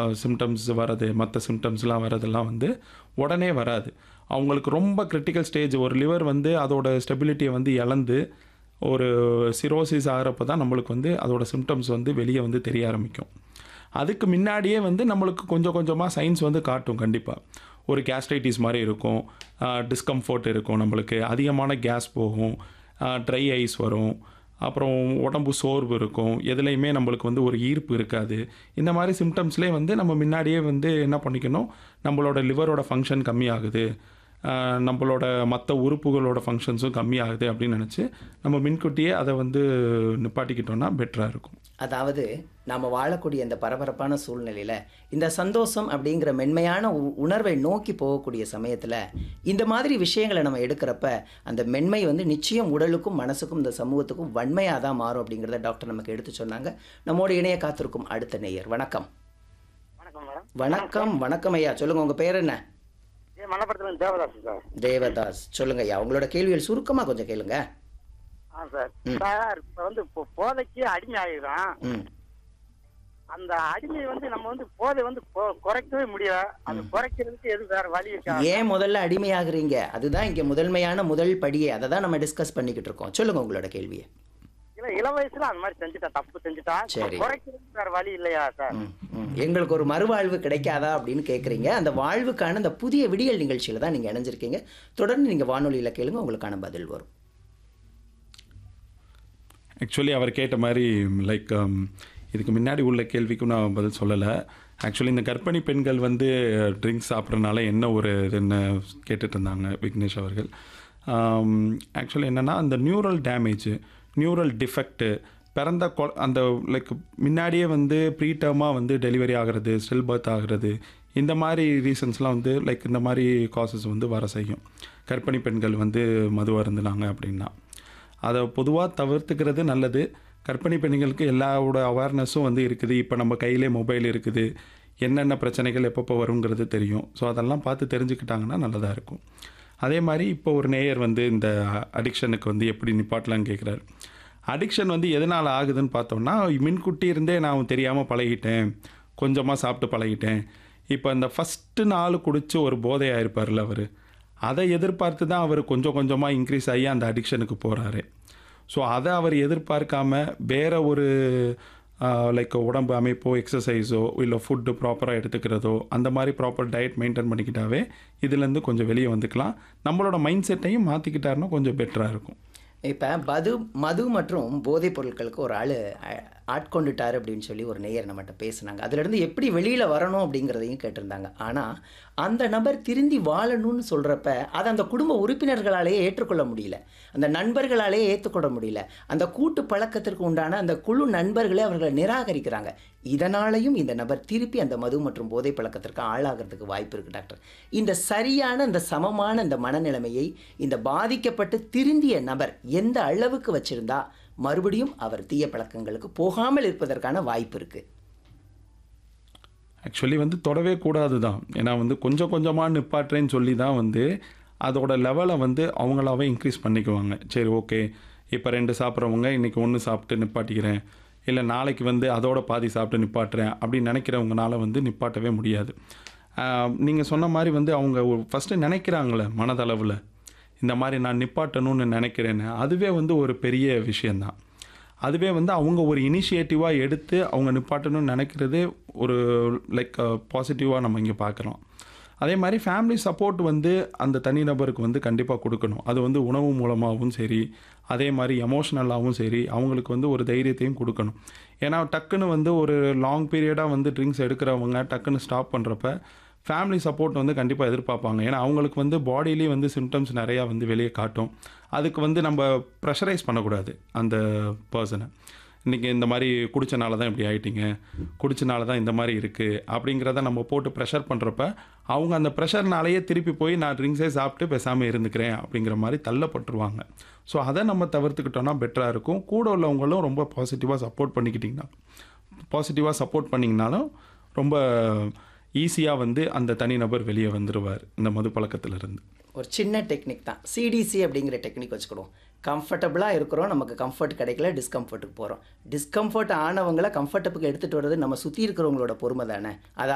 Symptoms வர்றது மற்ற சிம்டம்ஸ்லாம் வர்றதெல்லாம் வந்து உடனே வராது அவங்களுக்கு ரொம்ப கிரிட்டிக்கல் ஸ்டேஜ் ஒரு லிவர் வந்து அதோட ஸ்டெபிலிட்டியை வந்து இழந்து ஒரு சிரோசிஸ் ஆகிறப்ப தான் நம்மளுக்கு வந்து அதோட சிம்டம்ஸ் வந்து வெளியே வந்து தெரிய ஆரம்பிக்கும் அதுக்கு முன்னாடியே வந்து நம்மளுக்கு கொஞ்சம் கொஞ்சமாக சைன்ஸ் வந்து காட்டும் கண்டிப்பாக ஒரு கேஸ்ட்ரைட்டிஸ் மாதிரி இருக்கும் டிஸ்கம்ஃபர்ட் இருக்கும் நம்மளுக்கு அதிகமான கேஸ் போகும் ட்ரை ஐஸ் வரும் அப்புறம் உடம்பு சோர்வு இருக்கும் எதுலேயுமே நம்மளுக்கு வந்து ஒரு ஈர்ப்பு இருக்காது இந்த மாதிரி சிம்டம்ஸ்லேயே வந்து நம்ம முன்னாடியே வந்து என்ன பண்ணிக்கணும் நம்மளோட லிவரோட ஃபங்க்ஷன் கம்மியாகுது ஆஹ் நம்மளோட மற்ற உறுப்புகளோட ஃபங்க்ஷன்ஸும் கம்மியாகுது அப்படின்னு நினச்சி நம்ம முன்கூட்டியே அதை வந்து நிப்பாட்டிக்கிட்டோம்னா பெட்டராக இருக்கும் அதாவது நாம் வாழக்கூடிய இந்த பரபரப்பான சூழ்நிலையில் இந்த சந்தோஷம் அப்படிங்கிற மென்மையான உ- உணர்வை நோக்கி போகக்கூடிய சமயத்தில் இந்த மாதிரி விஷயங்களை நம்ம எடுக்கிறப்ப அந்த மென்மை வந்து நிச்சயம் உடலுக்கும் மனசுக்கும் இந்த சமூகத்துக்கும் வன்மையாக தான் மாறும் அப்படிங்கிறத டாக்டர் நமக்கு எடுத்து சொன்னாங்க நம்மோட இணைய காத்திருக்கும் அடுத்த நேயர் வணக்கம் வணக்கம் மேடம் வணக்கம் வணக்கம் ஐயா சொல்லுங்கள் உங்கள் பேர் என்ன ஏ மலப்படத்துல தேவதாஸ் சார் தேவதாஸ் சொல்லுங்க ஐயா உங்களோட கேள்விகள் சுருக்கமாக கொஞ்சம் கேளுங்க ஆ சார் சார் இப்போ வந்து இப்போ போதைக்கு அடிமை ஆகிடுறான் ம் அந்த அடிமை வந்து நம்ம வந்து போதை வந்து கொ- குறைக்கவே முடியல அது குறைக்கிறதுக்கு எது வேற வழி இருக்கா ஏன் முதல்ல அடிமையாகிறீங்க அதுதான் இங்கே முதன்மையான முதல் படியே அதை தான் நம்ம டிஸ்கஸ் பண்ணிக்கிட்டு இருக்கோம் சொல்லுங்க உங்களோட கேள்வியை இல்ல இள வயசுல அந்த மாதிரி செஞ்சுட்டா தப்பு செஞ்சுட்டா சரி. குறைக்கிறதுக்கு வேற வழி இல்லையா சார் ம், ம். எங்களுக்கு ஒரு மறுவாழ்வு கிடைக்காதா அப்படின்னு கேட்குறீங்க அந்த வாழ்வுக்கான அந்த புதிய விடியல் நிகழ்ச்சியில் தான் நீங்கள் இணைஞ்சிருக்கீங்க தொடர்ந்து நீங்கள் வானொலியில் கேளுங்க உங்களுக்கான பதில் வரும் ஆக்சுவலி அவர் கேட்ட மாதிரி லைக் இதுக்கு முன்னாடி உள்ள கேள்விக்கும் நான் பதில் சொல்லலை ஆக்சுவலி இந்த கர்ப்பிணி பெண்கள் வந்து ட்ரிங்க்ஸ் சாப்பிட்றதுனால என்ன ஒரு இதுன்னு கேட்டுட்டு இருந்தாங்க விக்னேஷ் அவர்கள் ஆக்சுவலி என்னென்னா அந்த நியூரல் டேமேஜ் நியூரல் டிஃபெக்ட்டு பிறந்த கொ அந்த லைக் முன்னாடியே வந்து ப்ரீடர்மாக வந்து டெலிவரி ஆகிறது ஸ்டில் பர்த் ஆகிறது இந்த மாதிரி ரீசன்ஸ்லாம் வந்து லைக் இந்த மாதிரி காசஸ் வந்து வர செய்யும் கர்ப்பிணி பெண்கள் வந்து மது அருந்துனாங்க அப்படின்னா அதை பொதுவாக தவிர்த்துக்கிறது நல்லது கர்ப்பிணி பெண்களுக்கு எல்லாவோட அவேர்னஸும் வந்து இருக்குது இப்போ நம்ம கையிலே மொபைல் இருக்குது என்னென்ன பிரச்சனைகள் எப்பப்போ வருங்கிறது தெரியும் ஸோ அதெல்லாம் பார்த்து தெரிஞ்சுக்கிட்டாங்கன்னா நல்லதாக இருக்கும் அதே மாதிரி இப்போ ஒரு நேயர் வந்து இந்த அடிக்ஷனுக்கு வந்து எப்படி நிப்பாட்டலாம்னு கேட்குறாரு அடிக்ஷன் வந்து எதனால் ஆகுதுன்னு பார்த்தோம்னா மின்குட்டி இருந்தே நான் தெரியாமல் பழகிட்டேன் கொஞ்சமாக சாப்பிட்டு பழகிட்டேன் இப்போ இந்த ஃபஸ்ட்டு நாள் குடிச்சு ஒரு போதையாக இருப்பார்ல அவர் அதை எதிர்பார்த்து தான் அவர் கொஞ்சம் கொஞ்சமாக இன்க்ரீஸ் ஆகி அந்த அடிக்ஷனுக்கு போகிறாரு ஸோ அதை அவர் எதிர்பார்க்காம வேற ஒரு லைக் உடம்பு அமைப்போ எக்ஸசைஸோ இல்லை ஃபுட்டு ப்ராப்பராக எடுத்துக்கிறதோ அந்த மாதிரி ப்ராப்பர் டயட் மெயின்டைன் பண்ணிக்கிட்டாவே இதுலேருந்து கொஞ்சம் வெளியே வந்துக்கலாம் நம்மளோட மைண்ட் செட்டையும் மாற்றிக்கிட்டாருன்னா கொஞ்சம் பெட்டராக இருக்கும் இப்போ மது மது மற்றும் போதைப் பொருட்களுக்கு ஒரு ஆள் ஆட்கொண்டுட்டார் அப்படின்னு சொல்லி ஒரு நேயர் நம்மகிட்ட பேசுனாங்க அதுலேருந்து எப்படி வெளியில் வரணும் அப்படிங்கிறதையும் கேட்டிருந்தாங்க ஆனால் அந்த நபர் திருந்தி வாழணும்னு சொல்கிறப்ப அதை அந்த குடும்ப உறுப்பினர்களாலேயே ஏற்றுக்கொள்ள முடியல அந்த நண்பர்களாலேயே ஏற்றுக்கொள்ள முடியல அந்த கூட்டு பழக்கத்திற்கு உண்டான அந்த குழு நண்பர்களே அவர்களை நிராகரிக்கிறாங்க இதனாலையும் இந்த நபர் திருப்பி அந்த மது மற்றும் போதை பழக்கத்திற்கு ஆளாகிறதுக்கு வாய்ப்பு இருக்குது டாக்டர் இந்த சரியான இந்த சமமான இந்த மனநிலைமையை இந்த பாதிக்கப்பட்டு திருந்திய நபர் எந்த அளவுக்கு வச்சிருந்தா மறுபடியும் அவர் தீய பழக்கங்களுக்கு போகாமல் இருப்பதற்கான வாய்ப்பு இருக்கு ஆக்சுவலி வந்து தொடவே கூடாது தான் ஏன்னா வந்து கொஞ்சம் கொஞ்சமாக நிப்பாட்டுறேன்னு சொல்லி தான் வந்து அதோட லெவலை வந்து அவங்களாவே இன்க்ரீஸ் பண்ணிக்குவாங்க சரி ஓகே இப்போ ரெண்டு சாப்பிட்றவங்க இன்றைக்கி ஒன்று சாப்பிட்டு நிப்பாட்டிக்கிறேன் இல்லை நாளைக்கு வந்து அதோட பாதி சாப்பிட்டு நிப்பாட்டுறேன் அப்படின்னு நினைக்கிறவங்கனால வந்து நிப்பாட்டவே முடியாது நீங்கள் சொன்ன மாதிரி வந்து அவங்க ஃபஸ்ட்டு நினைக்கிறாங்களே மனதளவில் இந்த மாதிரி நான் நிப்பாட்டணும்னு நினைக்கிறேன்னு அதுவே வந்து ஒரு பெரிய விஷயந்தான் அதுவே வந்து அவங்க ஒரு இனிஷியேட்டிவாக எடுத்து அவங்க நிப்பாட்டணும்னு நினைக்கிறதே ஒரு லைக் பாசிட்டிவாக நம்ம இங்கே பார்க்குறோம் அதே மாதிரி ஃபேமிலி சப்போர்ட் வந்து அந்த தனிநபருக்கு வந்து கண்டிப்பாக கொடுக்கணும் அது வந்து உணவு மூலமாகவும் சரி அதே மாதிரி எமோஷ்னலாகவும் சரி அவங்களுக்கு வந்து ஒரு தைரியத்தையும் கொடுக்கணும் ஏன்னா டக்குன்னு வந்து ஒரு லாங் பீரியடாக வந்து ட்ரிங்க்ஸ் எடுக்கிறவங்க டக்குன்னு ஸ்டாப் பண்ணுறப்ப ஃபேமிலி சப்போர்ட் வந்து கண்டிப்பாக எதிர்பார்ப்பாங்க ஏன்னா அவங்களுக்கு வந்து பாடியிலேயே வந்து சிம்டம்ஸ் நிறையா வந்து வெளியே காட்டும் அதுக்கு வந்து நம்ம ப்ரெஷரைஸ் பண்ணக்கூடாது அந்த பர்சனை இன்றைக்கி இந்த மாதிரி குடிச்சனால தான் இப்படி ஆயிட்டீங்க குடிச்சனால தான் இந்த மாதிரி இருக்குது அப்படிங்கிறத நம்ம போட்டு ப்ரெஷர் பண்ணுறப்ப அவங்க அந்த ப்ரெஷர்னாலேயே திருப்பி போய் நான் ட்ரிங்க்ஸே சாப்பிட்டு பேசாமல் இருந்துக்கிறேன் அப்படிங்கிற மாதிரி தள்ளப்பட்டுருவாங்க ஸோ அதை நம்ம தவிர்த்துக்கிட்டோம்னா பெட்டராக இருக்கும் கூட உள்ளவங்களும் ரொம்ப பாசிட்டிவாக சப்போர்ட் பண்ணிக்கிட்டிங்கன்னா பாசிட்டிவாக சப்போர்ட் பண்ணிங்கனாலும் ரொம்ப ஈஸியாக வந்து அந்த தனிநபர் வெளியே வந்துடுவார் இந்த மது பழக்கத்திலிருந்து ஒரு சின்ன டெக்னிக் தான் சிடிசி அப்படிங்கிற டெக்னிக் வச்சுக்கிடுவோம் கம்ஃபர்டபுளாக இருக்கிறோம் நமக்கு கம்ஃபர்ட் கிடைக்கல டிஸ்கம்ஃபர்ட்டுக்கு போகிறோம் டிஸ்கம்ஃபர்ட் ஆனவங்களை கம்ஃபர்டபுக்கு எடுத்துகிட்டு வர்றது நம்ம சுற்றி இருக்கிறவங்களோட பொறுமை தானே அதை